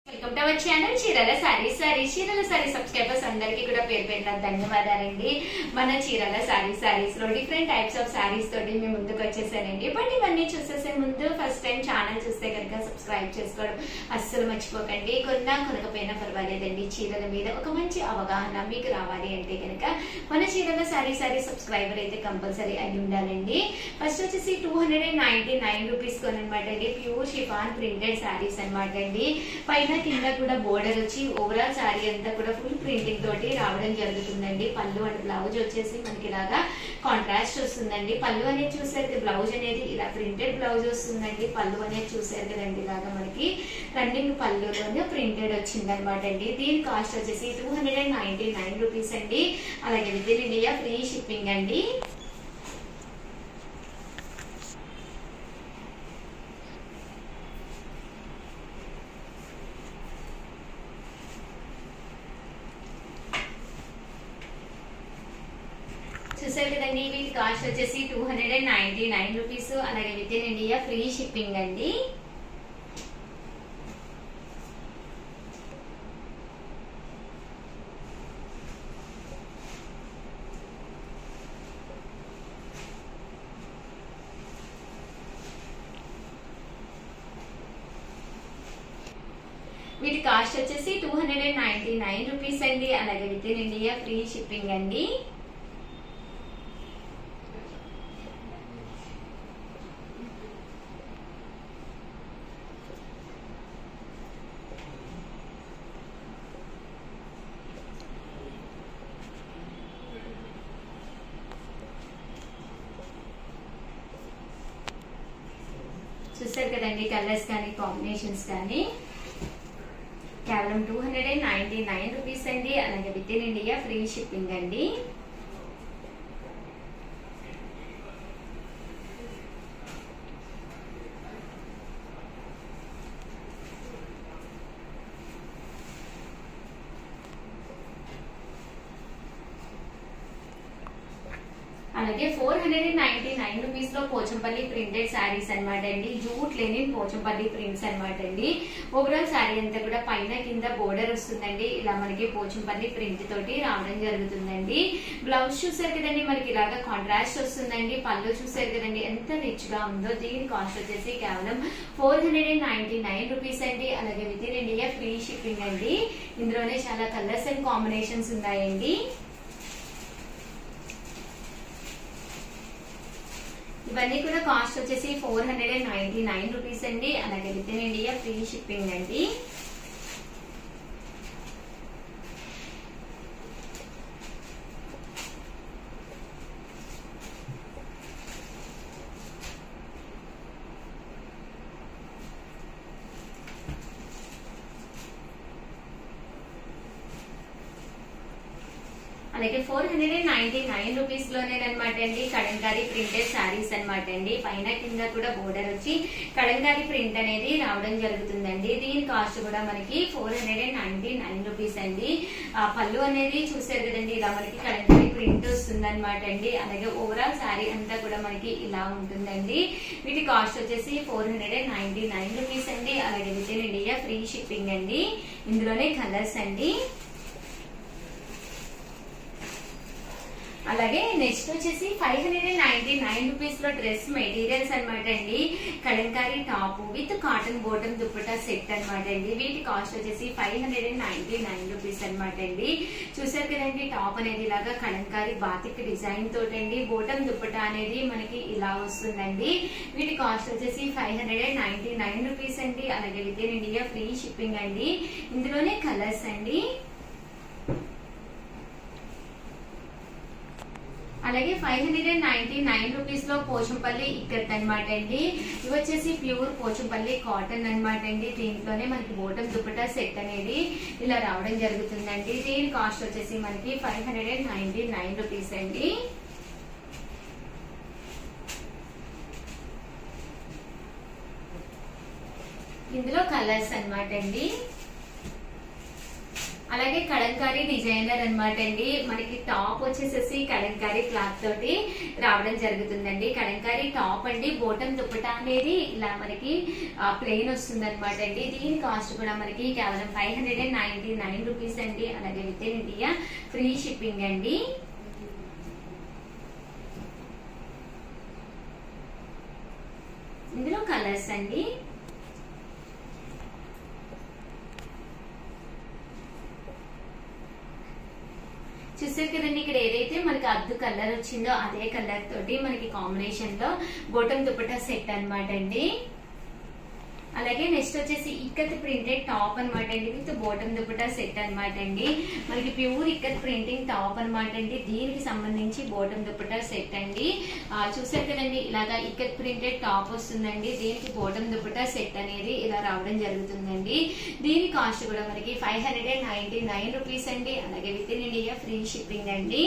welcome to our channel Chirala sari sari Chirala sari subscribers అందరికీ కూడా పేరు పేరున ధన్యవాదాలండి మన చీరాల సారీ సారీస్ లో డిఫరెంట్ టైప్స్ ఆఫ్ సారీస్ తోటి మేము ముందుకు వచ్చేసానండి బట్ ఇవన్నీ చూసేసే ముందు ఫస్ట్ టైం ఛానల్ చూస్తే కనుక సబ్స్క్రైబ్ చేసుకోవడం అస్సలు మర్చిపోకండి కొన్నా కొనకపోయినా పర్వాలేదండి చీరల మీద ఒక మంచి అవగాహన మీకు రావాలి అంటే కనుక మన చీరాల సారీ సారీ సబ్స్క్రైబర్ అయితే కంపల్సరీ అయి ఉండాలండి ఫస్ట్ వచ్చేసి two hundred and ninety nine rupees కొనమాట అండి ప్యూర్ షిఫాన్ ప్రింటెడ్ శారీస్ అనమాట అండి పైన కింద కూడా బోర్డర్ వచ్చి ఓవరాల్ శారీ అంతా కూడా ఫుల్ ప్రింటింగ్ తోటి రావడం జరుగుతుందండి పళ్ళు అండ్ బ్లౌజ్ వచ్చేసి మనకి ఇలాగా కాంట్రాస్ట్ వస్తుందండి పళ్ళు అనేది చూసారు బ్లౌజ్ అనేది ఇలా ప్రింటెడ్ బ్లౌజ్ వస్తుందండి పళ్ళు అనేది చూసారు కదండి ఇలాగా మనకి రన్నింగ్ పళ్ళులోనే ప్రింటెడ్ వచ్చింది అనమాట అండి దీని కాస్ట్ వచ్చేసి two hundred and ninety nine rupees అండి అలాగే within India free shipping అండి చూసారు కదండి వీటి కాస్ట్ వచ్చేసి two hundred and ninety nine rupees అలాగే within India free shipping అండి వీటి కాస్ట్ వచ్చేసి two hundred and ninety nine rupees అండి అలాగే within India free shipping అండి చూసారు కదండి కలర్స్ కానీ కాంబినేషన్స్ కానీ కేవలం two hundred and ninety nine rupees అండి అలాగే within India free shipping అండి అలాగే four hundred and ninety nine rupees లో పోచంపల్లి ప్రింటెడ్ శారీస్ అనమాట అండి జూట్ లేని పోచంపల్లి ప్రింట్స్ అనమాట అండి ఓవరాల్ శారీ అంతా కూడా పైన కింద బోర్డర్ వస్తుందండి ఇలా మనకి పోచంపల్లి ప్రింట్ తోటి రావడం జరుగుతుందండి బ్లౌజ్ చూసారు కదండి మనకి ఇలాగా కాంట్రాస్ట్ వస్తుందండి పళ్ళు చూసారు కదండి ఎంత రిచ్ గా ఉందో దీని కాస్ట్ వచ్చేసి కేవలం four hundred and ninety nine rupees అండి అలాగే within India free shipping అండి ఇందులోనే చాలా కలర్స్ అండ్ కాంబినేషన్స్ ఉన్నాయండి ఇవన్నీ కూడా కాస్ట్ వచ్చేసి four hundred and ninety nine rupees అండి అలాగే within India free shipping అండి అలాగే four hundred and ninety nine rupees లోనే అనమాట అండి కడంకారీ ప్రింటెడ్ శారీస్ అనమాట అండి పైన కింద కూడా బోర్డర్ వచ్చి కడంకారీ ప్రింట్ అనేది రావడం జరుగుతుందండి దీని కాస్ట్ కూడా మనకి four hundred and ninety nine rupees అండి ఆ పళ్ళు అనేది చూసారు కదండి ఇలా మనకి కడంకారీ ప్రింట్ వస్తుంది అనమాట అండి అలాగే ఓవరాల్ శారీ అంతా కూడా మనకి ఇలా ఉంటుందండి వీటి కాస్ట్ వచ్చేసి four hundred and ninety nine rupees అండి అలాగే within India free shipping అండి ఇందులోనే కలర్స్ అండి అలాగే నెక్స్ట్ వచ్చేసి five hundred and ninety nine rupees లో డ్రెస్ మెటీరియల్స్ అనమాట అండి Kalamkari top with cotton bottom dupatta set అనమాట అండి వీటి కాస్ట్ వచ్చేసి five hundred and ninety nine rupees అనమాట అండి చూసారు కదండి టాప్ అనేది ఇలాగా కలంకారీ బాతిక్ డిజైన్ తోటండి బోటం దుప్పటా అనేది మనకి ఇలా వస్తుందండి వీటి కాస్ట్ వచ్చేసి five hundred and ninety nine rupees అండి అలాగే within India free shipping అండి ఇందులోనే కలర్స్ అండి అలాగే five hundred and ninety nine rupees లో పోచంపల్లి ఇక్కత్ అనమాట అండి ఇవి వచ్చేసి ప్యూర్ పోచంపల్లి కాటన్ అనమాట అండి దీంట్లోనే మనకి బోటం దుప్పటా సెట్ అనేది ఇలా రావడం జరుగుతుందండి దీని కాస్ట్ వచ్చేసి మనకి five hundred and ninety nine rupees అండి ఇందులో కలర్స్ అనమాట అండి అలాగే కలంకారీ డిజైనర్ అన్నమాట అండి మనకి టాప్ వచ్చేసేసి కలంకారీ క్లాత్ తోటి రావడం జరుగుతుందండి కలంకారీ టాప్ అండి బోటం దుప్పటా అనేది ఇలా మనకి ప్లెయిన్ వస్తుంది అనమాట అండి దీని కాస్ట్ కూడా మనకి కేవలం five hundred and ninety nine rupees అండి అలాగే within India free shipping అండి ఇందులో కలర్స్ అండి చూసారు కదండి ఇక్కడ ఏదైతే మనకి అద్దు కలర్ వచ్చిందో అదే కలర్ తోటి మనకి కాంబినేషన్ లో బోటం దుపట్టా సెట్ అన్నమాట అండి అలాగే నెక్స్ట్ వచ్చేసి ఇక్కత్ ప్రింటెడ్ టాప్ అన్నమాట అండి విత్ బోటం దుపట్టా సెట్ అన్నమాట అండి మనకి ప్యూర్ ఇక్కత్ ప్రింటింగ్ టాప్ అన్నమాట అండి దీనికి సంబంధించి బోటం దుపట్టా సెట్ అండి ఆ, చూసారు కదండి ఇలాగా ఇక్కత్ ప్రింటెడ్ టాప్ వస్తుందండి దీనికి బోటం దుపట్టా సెట్ అనేది ఇలా రావడం జరుగుతుందండి దీని కాస్ట్ కూడా మనకి five hundred and ninety nine rupees అండి అలాగే within India free shipping అండి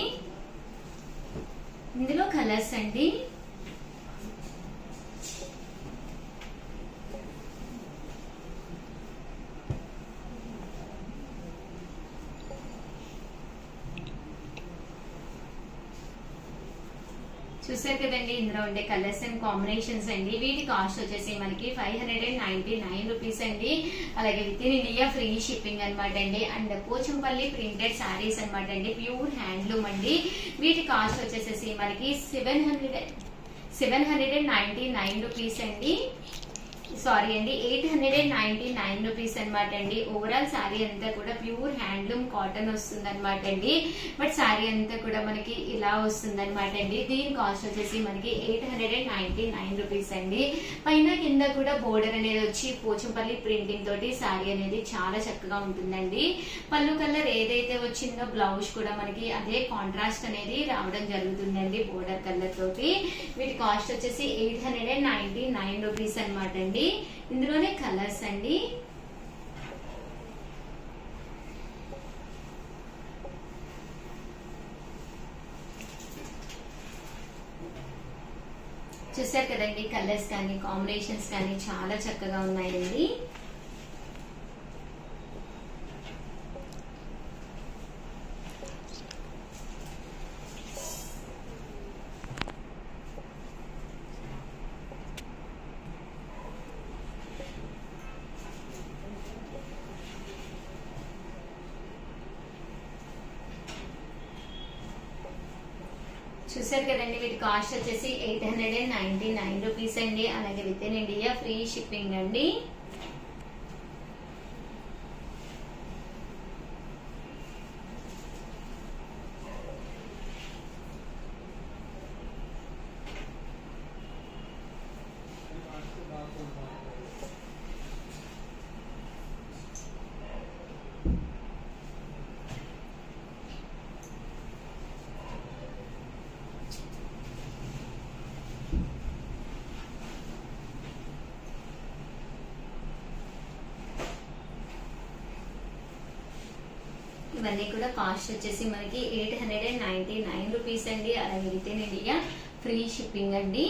ఇందులో కలర్స్ అండి చూసారు కదండి ఇందులో ఉండే కలర్స్ అండ్ కాంబినేషన్స్ అండి వీటి కాస్ట్ వచ్చేసి మనకి five hundred and ninety nine rupees అండి అలాగే within India free shipping అనమాట అండి అండ్ పోచంపల్లి ప్రింటెడ్ శారీస్ అనమాట అండి ప్యూర్ హ్యాండ్లూమ్ అండి వీటి కాస్ట్ వచ్చేసేసి మనకి seven hundred seven hundred and ninety nine rupees అండి సారీ అండి eight hundred and ninety nine rupees అనమాట అండి ఓవరాల్ శారీ అంతా కూడా ప్యూర్ హ్యాండ్లూమ్ కాటన్ వస్తుంది అనమాట అండి బట్ శారీ అంతా కూడా మనకి ఇలా వస్తుంది అనమాట అండి దీని కాస్ట్ వచ్చేసి మనకి eight hundred and ninety nine rupees అండి పైన కింద కూడా బోర్డర్ అనేది వచ్చి పోచంపల్లి ప్రింటింగ్ తోటి శారీ అనేది చాలా చక్కగా ఉంటుందండి పళ్ళు కలర్ ఏదైతే వచ్చిందో బ్లౌజ్ కూడా మనకి అదే కాంట్రాస్ట్ అనేది రావడం జరుగుతుందండి బోర్డర్ కలర్ తోటి వీటి కాస్ట్ వచ్చేసి eight hundred and ninety nine rupees అనమాట అండి ఇందులోనే కలర్స్ అండి చూసారు కదండి కలర్స్ కానీ కాంబినేషన్స్ కానీ చాలా చక్కగా ఉన్నాయండి చూసారు కదండి వీటి కాస్ట్ వచ్చేసి eight hundred and ninety nine rupees అండి అలాగే within India free shipping అండి ఇవన్నీ కూడా కాస్ట్ వచ్చేసి మనకి eight hundred and ninety nine rupees అండి అలాగే within India free shipping అండి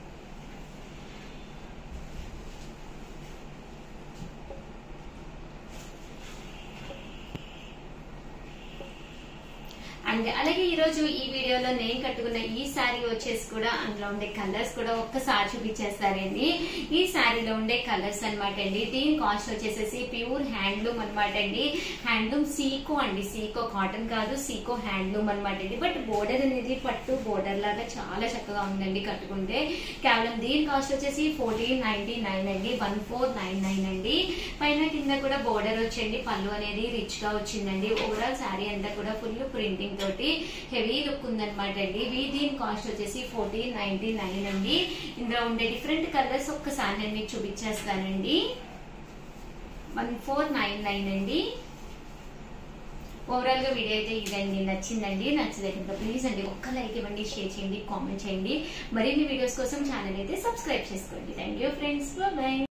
అండ్ అలాగే ఈ రోజు ఈ వీడియోలో నేను కట్టుకున్న ఈ శారీ వచ్చేసి కూడా అందులో ఉండే కలర్స్ కూడా ఒక్కసారి చూపించేస్తారండి ఈ శారీలో ఉండే కలర్స్ అన్నమాట అండి దీని కాస్ట్ వచ్చేసేసి ప్యూర్ హ్యాండ్లూమ్ అన్నమాట అండి హ్యాండ్లూమ్ సీకో అండి సీకో కాటన్ కాదు సీకో హ్యాండ్లూమ్ అన్నమాట అండి బట్ బోర్డర్ అనేది పట్టు బోర్డర్ లాగా చాలా చక్కగా ఉందండి కట్టుకుంటే కేవలం దీని కాస్ట్ వచ్చేసి ఫోర్టీన్ నైన్టీ నైన్ అండి వన్ ఫోర్ నైన్ నైన్ అండి పైన కింద కూడా బోర్డర్ వచ్చండి పళ్ళు అనేది రిచ్ గా వచ్చిందండి ఓవరాల్ శారీ అంతా కూడా ఫుల్ ప్రింటింగ్ తోటి హెవీ లుక్ ఉందన్నమాట అండి ఇవి దీని కాస్ట్ వచ్చేసి ఫోర్టీన్ నైన్టీ నైన్ అండి ఇందులో ఉండే డిఫరెంట్ కలర్స్ ఒక్కసారి నేను మీకు చూపించేస్తానండి వన్ ఫోర్ నైన్ నైన్ అండి ఓవరాల్ గా వీడియో అయితే ఇదండి నచ్చిందండి నచ్చలేదు కనుక ప్లీజ్ అండి ఒక్క లైక్ ఇవ్వండి షేర్ చేయండి కామెంట్ చేయండి మరిన్ని వీడియోస్ కోసం ఛానల్ అయితే సబ్స్క్రైబ్ చేసుకోండి థ్యాంక్ యూ ఫ్రెండ్స్ బాయ్